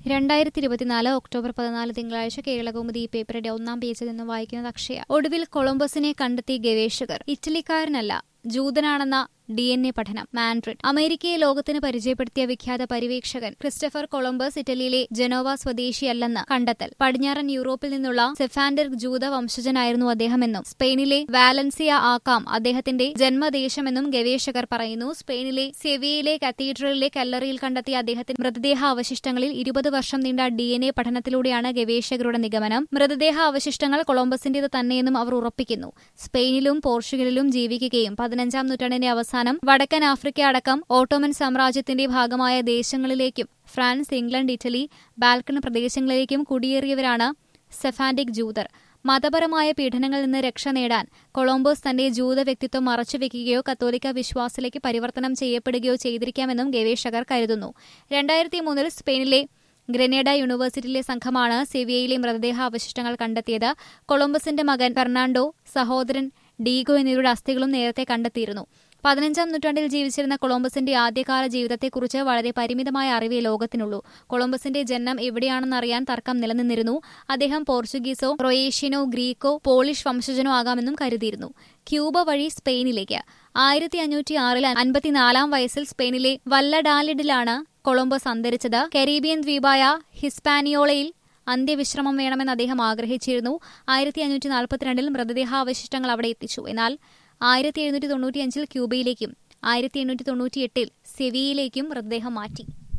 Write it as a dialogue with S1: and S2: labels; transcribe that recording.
S1: രണ്ടായിരത്തി ഇരുപത്തിനാല് ഒക്ടോബർ പതിനാല് തിങ്കളാഴ്ച കേരളകൗമുദി ഈ പേപ്പറുടെ ഒന്നാം പേജിൽ നിന്ന് വായിക്കുന്നത് അക്ഷയ ഒടുവിൽ കൊളംബസിനെ കണ്ടെത്തിയ ഗവേഷകർ ഇറ്റലിക്കാരനല്ല ജൂതനാണെന്ന ഡി എൻ എ പഠനം മാൻഡ്രിഡ് അമേരിക്കയെ ലോകത്തിന് പരിചയപ്പെടുത്തിയ വിഖ്യാത പര്യവേക്ഷകൻ ക്രിസ്റ്റഫർ കൊളംബസ് ഇറ്റലിയിലെ ജനോവ സ്വദേശിയല്ലെന്ന് കണ്ടെത്തൽ പടിഞ്ഞാറൻ യൂറോപ്പിൽ നിന്നുള്ള സെഫാൻഡർ ജൂത വംശജനായിരുന്നു അദ്ദേഹമെന്നും സ്പെയിനിലെ വാലൻസിയ ആക്കാം അദ്ദേഹത്തിന്റെ ജന്മദേശമെന്നും ഗവേഷകർ പറയുന്നു സ്പെയിനിലെ സെവിയയിലെ കത്തീഡ്രലിലെ കല്ലറിയിൽ കണ്ടെത്തിയ അദ്ദേഹത്തിന്റെ മൃതദേഹ അവശിഷ്ടങ്ങളിൽ ഇരുപത് വർഷം നീണ്ട ഡി എൻ എ പഠനത്തിലൂടെയാണ് ഗവേഷകരുടെ നിഗമനം മൃതദേഹ അവശിഷ്ടങ്ങൾ കൊളംബസിന്റേത് തന്നെയെന്നും അവർ ഉറപ്പിക്കുന്നു സ്പെയിനിലും പോർച്ചുഗലിലും ജീവിക്കുകയും പതിനഞ്ചാം നൂറ്റാണ്ടിന്റെ അവസാനം വടക്കൻ ആഫ്രിക്ക അടക്കം ഓട്ടോമൻ സാമ്രാജ്യത്തിന്റെ ഭാഗമായ ദേശങ്ങളിലേക്കും ഫ്രാൻസ് ഇംഗ്ലണ്ട് ഇറ്റലി ബാൽക്കൺ പ്രദേശങ്ങളിലേക്കും കുടിയേറിയവരാണ് സെഫാൻഡിക് ജൂതർ മതപരമായ പീഡനങ്ങളിൽ നിന്ന് രക്ഷ നേടാൻ കൊളംബോസ് തന്റെ ജൂത വ്യക്തിത്വം മറച്ചുവെക്കുകയോ കത്തോലിക്ക വിശ്വാസത്തിലേക്ക് പരിവർത്തനം ചെയ്യപ്പെടുകയോ ചെയ്തിരിക്കാമെന്നും ഗവേഷകർ കരുതുന്നു രണ്ടായിരത്തി മൂന്നിൽ സ്പെയിനിലെ ഗ്രനേഡ യൂണിവേഴ്സിറ്റിയിലെ സംഘമാണ് സെവിയയിലെ മൃതദേഹ അവശിഷ്ടങ്ങൾ കണ്ടെത്തിയത് കൊളംബസിന്റെ മകൻ ഫെർണാണ്ടോ സഹോദരൻ ഡീഗോ എന്നിവരുടെ അസ്ഥികളും നേരത്തെ കണ്ടെത്തിയിരുന്നു പതിനഞ്ചാം നൂറ്റാണ്ടിൽ ജീവിച്ചിരുന്ന കൊളംബസിന്റെ ആദ്യകാല ജീവിതത്തെക്കുറിച്ച് വളരെ പരിമിതമായ അറിവേ ലോകത്തിനുള്ളൂ കൊളംബസിന്റെ ജന്മം എവിടെയാണെന്നറിയാൻ തർക്കം നിലനിന്നിരുന്നു അദ്ദേഹം പോർച്ചുഗീസോ ക്രൊയേഷ്യനോ ഗ്രീക്കോ പോളിഷ് വംശജനോ ആകാമെന്നും കരുതിയിരുന്നു ക്യൂബ വഴി സ്പെയിനിലേക്ക് ആയിരത്തി അഞ്ഞൂറ്റി ആറിൽ അൻപത്തിനാലാം വയസ്സിൽ സ്പെയിനിലെ വല്ലഡാലിഡിലാണ് കൊളംബസ് അന്തരിച്ചത് കരീബിയൻ ദ്വീപായ ഹിസ്പാനിയോളയിൽ അന്ത്യവിശ്രമം വേണമെന്ന് അദ്ദേഹം ആഗ്രഹിച്ചിരുന്നു ആയിരത്തി അഞ്ഞൂറ്റി നാൽപ്പത്തിരണ്ടിൽ മൃതദേഹാവശിഷ്ടങ്ങൾ അവിടെ എത്തിച്ചു എന്നാൽ ആയിരത്തി എഴുന്നൂറ്റി തൊണ്ണൂറ്റിയഞ്ചിൽ ക്യൂബയിലേക്കും ആയിരത്തി എണ്ണൂറ്റി തൊണ്ണൂറ്റിയെട്ടിൽ സെവിയയിലേക്കും മൃതദേഹം മാറ്റി